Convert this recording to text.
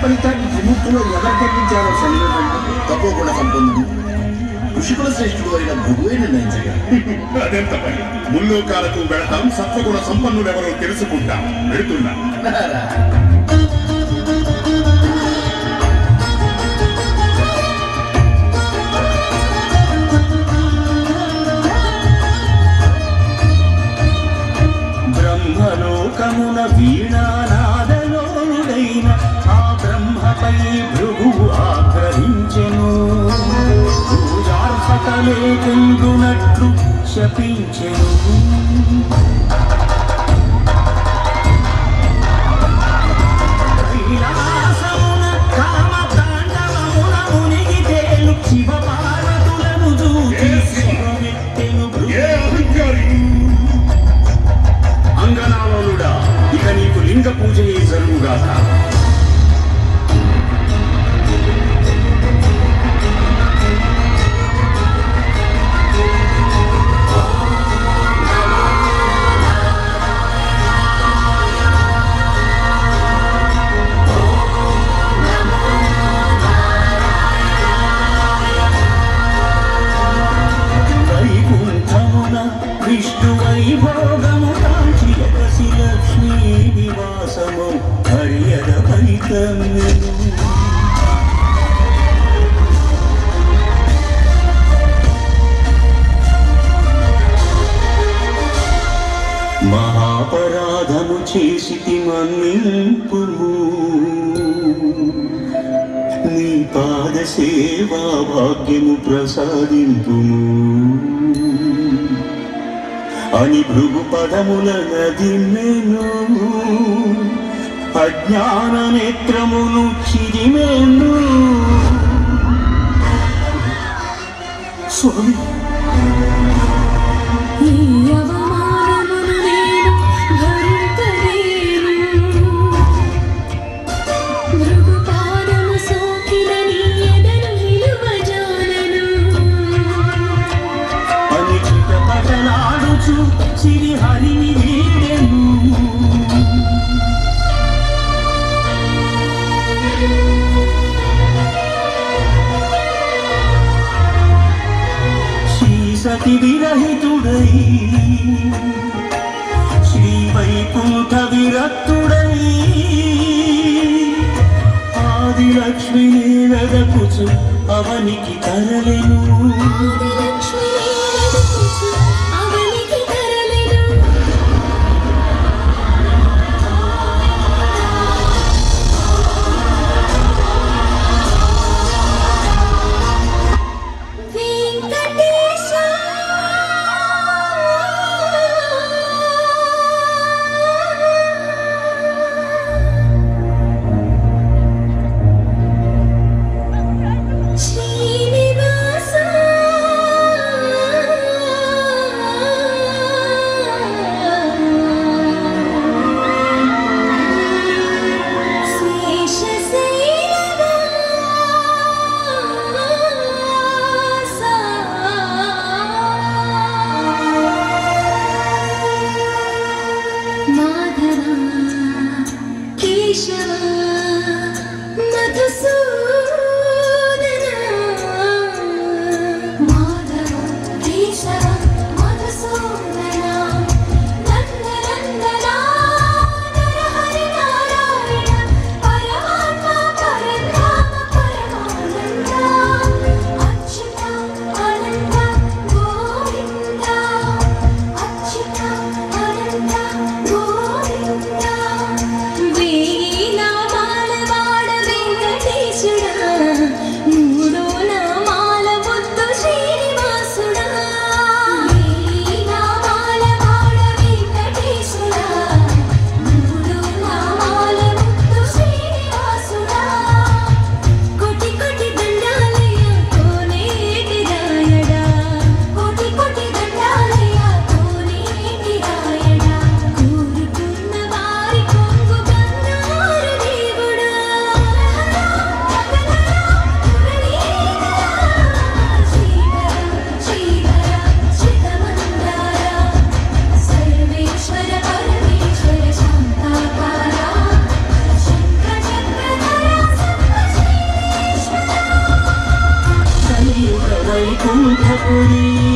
ఫలితాన్ని త్రిమూర్తిలో ఎవరు కల్పించారో సందేహం తప్పకుండా సంపన్నుడు ఋషికుల శ్రేష్ఠుడు అయిన భృగువే నిర్ణయించగా అదెంత పని ముల్లోకాలకు వెళతాం సత్వగుణ సంపన్నులెవరో తెలుసుకుంటాం వెళుతున్నా బ్రహ్మలోకమున వీణానాదలోనుడైన ఆ బ్రహ్మపై భృగువు ఆగ్రహించెను పూజార్హత లేకుండునట్లు శపించెను కైలాసమున కామతాండవమున మునిగి తేలు శివ పార్వతులను చూచి శివమెత్తెను ఏ అధికారి అంగనాలోనుడా ఇక నీకు లింగ పూజయే జరుగుగాక వైకుంఠమున విష్ణు వైభోగము కాంచి ఎగసి లక్ష్మీ నివాసము హరియద ఫలితమ్యను మహాపరాధము చేసి మన్నింపుము నీ పాద సేవా భాగ్యము ప్రసాదింపుము అని భృగు పదముల నదిమెను అజ్ఞాన నేత్రమును చిరిమెను స్వామి ఈ అవమానమును నేను భరింపలేను. మృగుపాదము సోకిన నీ ఎదను నిలువజాలను. అని చిటపటలాడుచు సిరి హరిని వీడెను శ్రీ సతి విరహితుడై శ్రీ వైకుంఠ విరక్తుడై ఆది లక్ష్మిని వెదకుచు అవనికి తరలెను ఆదిలక్ష్మి వెదకుచు అవనికి తరలెను. వెంకటేశ శ్రీనివాస మాధవ కేశవ మధుసూదన మాధవ కేశవ మధుసూదన నందనందన నరహరి నారాయణ పరమాత్మ పరధామ పరమానంద అచ్యుత అనంత గోవింద అచ్యుత అనంత గోవింద వేయి నామాల వాడ వెంకటేశ పురి